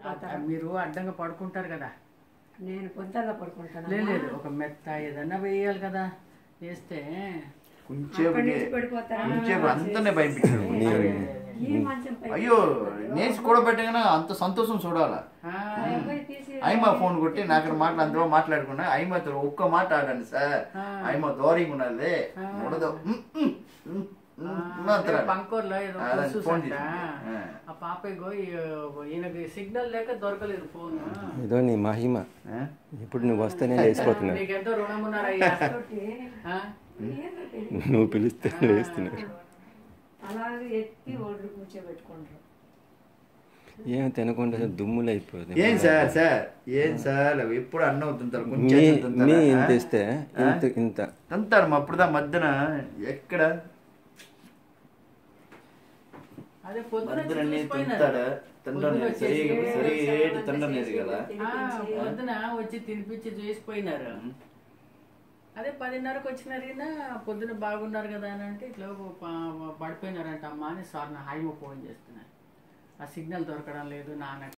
పడిపోతారు మీరు అడ్డంగా పడుకుంటారు కదా నేను పొద్దున్న పడుకుంటాను లేదు లేదు ఒక మెత్త ఏదన్నా వేయాలి కదా వేస్తే కొంచెం అక్కడి నుంచి పడిపోతారా? కొంచెం అంతనే భయపించాడు ఈ మంచం పై అయ్యో నేసి కూడా పెట్టగానే అంత సంతోషం చూడాలా ఆ, పోయి తీసి ఐమా ఫోన్ కొట్టి నాకు మాటలు అందులో మాట్లాడుకున్నా ఐమాతో ఒక్క మాట ఆడండి సార్ ఐమా దోరీగా ఉన్నది ఉండదు ఉమ్, ఉమ్, ఉమ్, ఉమ్ అంటారు. బంకూర్లో ఏదో ఆ, దానికి కోర్సు ఫోన్ అంట. చేసి. ఆ. ఆ పాపయ్యగో ఈయనకి సిగ్నల్ లేక దొరకలేదు ఫోన్ ఏదో నీ మహిమ ఆ? ఇప్పుడు నువ్వు వస్తేనే లేచిపోతున్నావు నీకెంతో రుణం ఉన్నారయ్యా తోటి ఆ? ఏందో తెలియదు. నువ్వు పిలిస్తే లేస్తున్నావు అలాగే ఎత్తి ఒళ్ళు కూర్చోబెట్టుకుంటారు ఏం తినకుండా అసలు దుమ్ములు అయిపోతుంది ఏం సార్ సార్ ఏం సార్ ఎప్పుడు అన్నం తింటారు కొంచెం మీ తింటారా? మీ ఇంత ఇస్తే ఇంత ఇంత తింటారు మా అప్పుడుదా మధ్యన ఎక్కడ అదే పొద్దున మధ్యన నీ చూసిపోయినారు. తింటాడా తింటాను పొద్దున సరిగా వచ్చేసి సరిగా ఏటి తిండం లేదు కదా ఆ, పొద్దున వచ్చి తినిపించి చూసిపోయినారు అదే పదిన్నరకు వచ్చినారు ఈయన పొద్దున బాగున్నారు కదా అని అంటే ఇట్లా ప- పడిపోయినారంట అమ్మా అని సార్ నా హైమ ఫోన్ చేస్తున్నారు ఆ సిగ్నల్ దొరకడం లేదు నాన్న